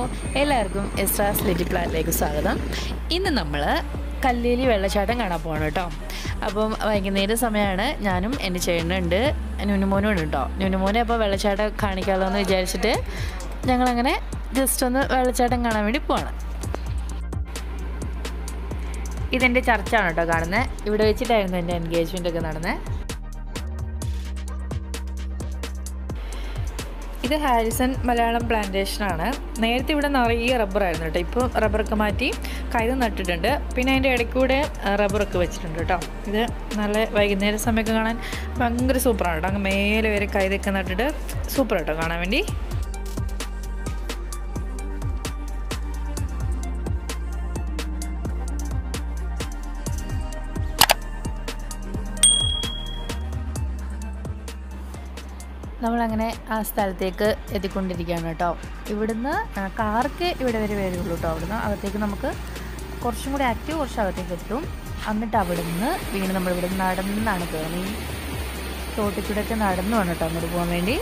എല്ലാവർക്കും എസ്ട്രാസ് ലിറ്റി പ്ലാനിലേക്ക് സ്വാഗതം ഇന്ന് നമ്മൾ കല്ലേലി വെള്ളച്ചാട്ടം കാണാൻ പോകണം കേട്ടോ അപ്പം വൈകുന്നേരം സമയമാണ് ഞാനും എൻ്റെ ചേട്ടനുണ്ട് ന്യൂനുമോനും ഉണ്ട് കേട്ടോ ന്യൂനുമോനെ അപ്പോൾ വെള്ളച്ചാട്ടം കാണിക്കാമല്ലോ എന്ന് വിചാരിച്ചിട്ട് ഞങ്ങളങ്ങനെ ജസ്റ്റ് ഒന്ന് വെള്ളച്ചാട്ടം കാണാൻ വേണ്ടി പോവാണ് ഇതെൻ്റെ ചർച്ചാണ് കേട്ടോ കാണുന്നത് ഇവിടെ വെച്ചിട്ടായിരുന്നു എൻ്റെ എൻഗേജ്മെൻ്റ് ഒക്കെ നടന്നത് ഇത് ഹാരിസൺ മലയാളം പ്ലാന്റേഷനാണ് നേരത്തെ ഇവിടെ നിറയെ റബ്ബറായിരുന്നു കേട്ടോ ഇപ്പോൾ റബ്ബറൊക്കെ മാറ്റി കൈത് നട്ടിട്ടുണ്ട് പിന്നെ അതിൻ്റെ ഇടയ്ക്കൂടെ റബ്ബറൊക്കെ വെച്ചിട്ടുണ്ട് കേട്ടോ ഇത് നല്ല വൈകുന്നേര സമയമൊക്കെ കാണാൻ ഭയങ്കര സൂപ്പറാണ് കേട്ടോ അങ്ങ് മേലെ വരെ കൈതൊക്കെ നട്ടിട്ട് സൂപ്പർ കേട്ടോ കാണാൻ വേണ്ടി നമ്മളങ്ങനെ ആ സ്ഥലത്തേക്ക് എത്തിക്കൊണ്ടിരിക്കുകയാണ് കേട്ടോ ഇവിടുന്ന് കാർക്ക് ഇവിടെ വരെ വരുള്ളൂ കേട്ടോ അവിടുന്ന് അകത്തേക്ക് നമുക്ക് കുറച്ചും കൂടി ആക്റ്റീവ് കുറച്ച് അകത്തേക്ക് എത്തും എന്നിട്ട് അവിടുന്ന് വീണ്ടും നമ്മൾ ഇവിടെ നടന്നാണ് കയറി തോട്ടിൽ കൂടെയൊക്കെ നടന്നു വേണം കേട്ടോ അങ്ങോട്ട് പോകാൻ വേണ്ടി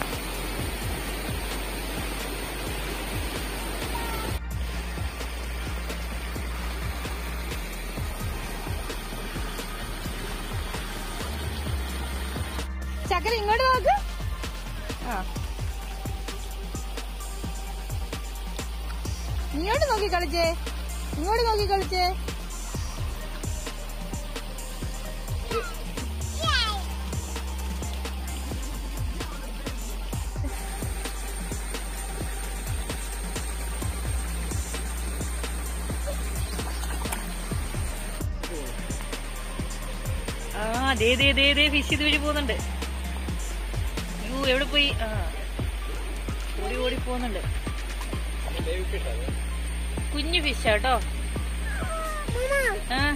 ചക്കര ഇങ്ങോട്ട് നോക്ക് ആ ഇങ്ങോട്ട് നോക്കി കളിച്ചേ ഇങ്ങോട്ട് നോക്കി കളിച്ചേ ആ ദേ ദേ ദേ ദേ ഫിഷ് ഇതുവഴി പോകുന്നുണ്ട് അയ്യോ എവിടെ പോയി ആ ഓടി ഓടി പോകുന്നുണ്ട് കുഞ്ഞു ഫിഷ് കേട്ടോ ആ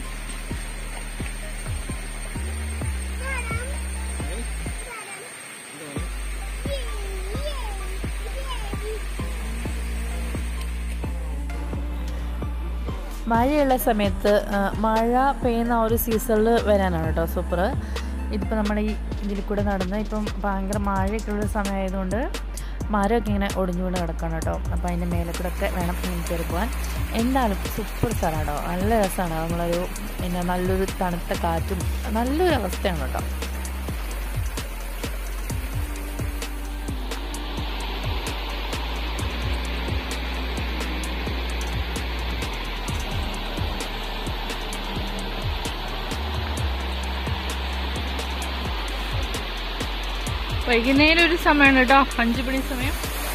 മഴയുള്ള സമയത്ത് ആ, മഴ പെയ്യുന്ന ആ ഒരു സീസണിൽ വരാനാണ് കേട്ടോ സൂപ്പർ ഇതിപ്പോൾ നമ്മുടെ ഈ ഇതിൽ കൂടെ നടന്ന് ഇപ്പം ഭയങ്കര മഴയൊക്കെ ഉള്ള സമയമായതുകൊണ്ട് മരമൊക്കെ ഇങ്ങനെ ഒടിഞ്ഞു വീണ് കിടക്കണം കേട്ടോ അപ്പോൾ അതിൻ്റെ മേലെ കൂടെ ഒക്കെ വേണം ഇങ്ങനെ കയറി പോകാൻ എന്തായാലും സൂപ്പർ സ്ഥലമാണ് കേട്ടോ നല്ല രസമാണ് നമ്മളൊരു പിന്നെ നല്ലൊരു തണുത്ത കാറ്റും നല്ലൊരു അവസ്ഥയാണ് കേട്ടോ വൈകുന്നേരം ഒരു സമയമാണ് കേട്ടോ അഞ്ചു മണി സമയം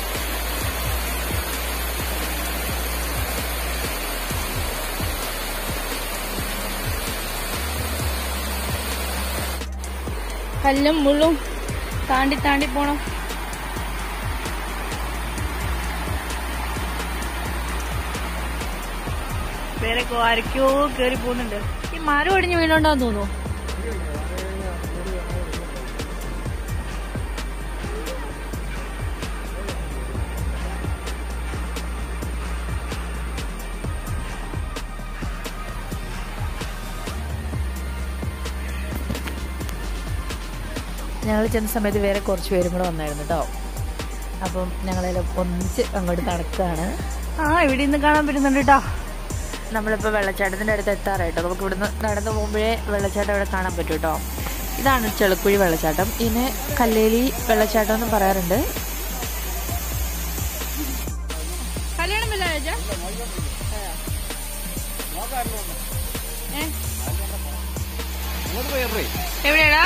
കല്ലും മുള്ളും താണ്ടി താണ്ടി പോണം വേറെ ആരൊക്കെയോ കയറി പോകുന്നുണ്ട് ഈ മരം ഒടിഞ്ഞ് വീണോണ്ടാന്ന് തോന്നുന്നു ഞങ്ങൾ ചെന്ന സമയത്ത് വേറെ കുറച്ച് പേരും കൂടെ വന്നായിരുന്നു കേട്ടോ അപ്പം ഞങ്ങളെല്ലാം ഒന്നിച്ച് അങ്ങോട്ട് നടക്കുകയാണ് ആ ഇവിടെ നിന്ന് കാണാൻ പറ്റുന്നുണ്ട് കേട്ടോ നമ്മളിപ്പോൾ വെള്ളച്ചാട്ടത്തിൻ്റെ അടുത്ത് എത്താറായിട്ടോ നമുക്ക് ഇവിടുന്ന് നടന്നു പോകുമ്പോഴേ വെള്ളച്ചാട്ടം ഇവിടെ കാണാൻ പറ്റും കേട്ടോ ഇതാണ് ചെളുക്കുഴി വെള്ളച്ചാട്ടം ഇതിന് കല്ലേലി വെള്ളച്ചാട്ടം എന്ന് പറയാറുണ്ട് കല്യാണം വല്ല ചേച്ചാ ഏ? എവിടെയാടാ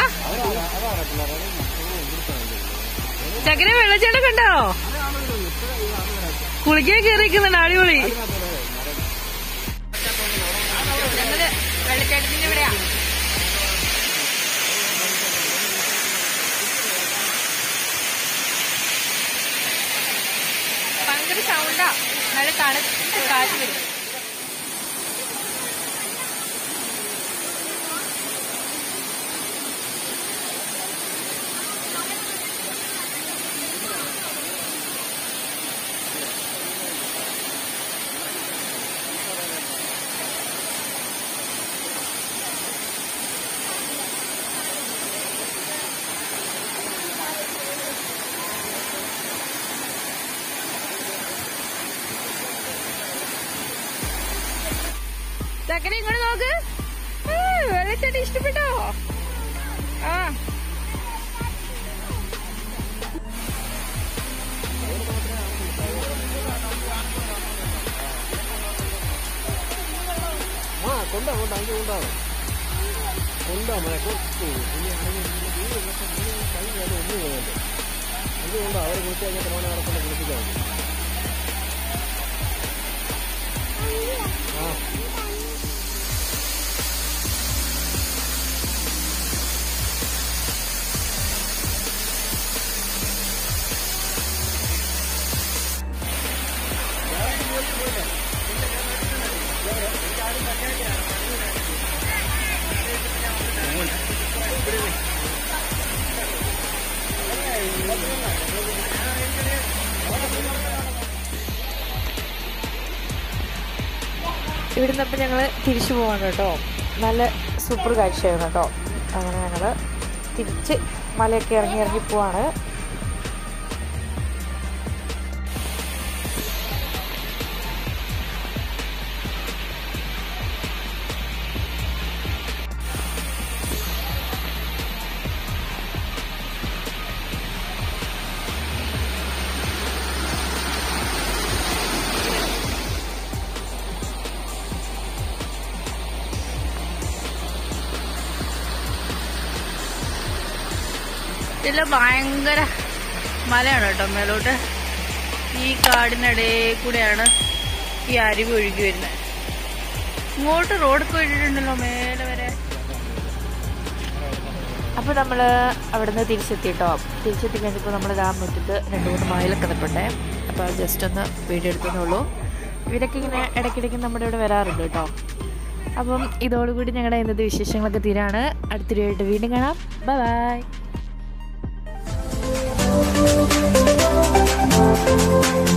ചക്കര വെള്ളച്ചാട്ടം കണ്ടോ കുളിക്കാൻ കയറിക്കുന്നുണ്ട് അടിപൊളി ഞങ്ങള് വെള്ളച്ചാട്ടത്തിന്റെ ഇവിടെയാ ഭയങ്കര സൗണ്ടാ നല്ല തണുത്ത കാറ്റ് വരും ചക്കര ഇങ്ങോട്ട് നോക്ക് ആ, വെള്ളച്ചാട്ടം ഇഷ്ടപ്പെട്ടോ ആ ആ കൊണ്ടാ കൊണ്ടാ അങ്ങ് കൊണ്ടാണ് കൊണ്ടാ മോനെ കൊണ്ടു ഇനി ആണെങ്കിൽ വീട് ഇതൊക്കെ വീട് കൈ കാലം ഒന്നും പോകുന്നുണ്ട് അതുകൊണ്ട് അവരെ കുളിച്ച് കഴിഞ്ഞാൽ ക്രമണ നടക്കുന്ന കുളിപ്പിക്കാൻ മതി ആ ഇവിടുന്ന് അപ്പം ഞങ്ങൾ തിരിച്ചു പോവാണ് കേട്ടോ നല്ല സൂപ്പർ കാഴ്ചയായിരുന്നു കേട്ടോ അങ്ങനെ ഞങ്ങൾ തിരിച്ച് മലയൊക്കെ ഇറങ്ങി ഇറങ്ങി പോവാണ് ഇതില് ഭയങ്കര മലയാണ് കേട്ടോ മേലോട്ട് ഈ കാടിനിടയിൽ കൂടെയാണ് ഈ അരുവി ഒഴുകി വരുന്നത് ഇങ്ങോട്ട് റോഡ് പോയിട്ടുണ്ടല്ലോ മേലെ വരെ അപ്പോൾ നമ്മൾ അവിടുന്ന് തിരിച്ചെത്തി കേട്ടോ തിരിച്ചെത്തി കഴിഞ്ഞപ്പോൾ നമ്മൾ ആ മുറ്റത്ത് രണ്ട് മൂന്ന് മയിലൊക്കെ നിൽപ്പുണ്ടേ അപ്പോൾ ജസ്റ്റ് ഒന്ന് വീഡിയോ എടുക്കുന്നുള്ളൂ ഇവരൊക്കെ ഇങ്ങനെ ഇടയ്ക്കിടയ്ക്ക് നമ്മുടെ ഇവിടെ വരാറുണ്ട് കേട്ടോ അപ്പം ഇതോടുകൂടി ഞങ്ങളുടെ ഇന്നത്തെ വിശേഷങ്ങളൊക്കെ തീരാണ് അടുത്തൊരു ആയിട്ട് വീണ്ടും കാണാം ബൈ ബൈ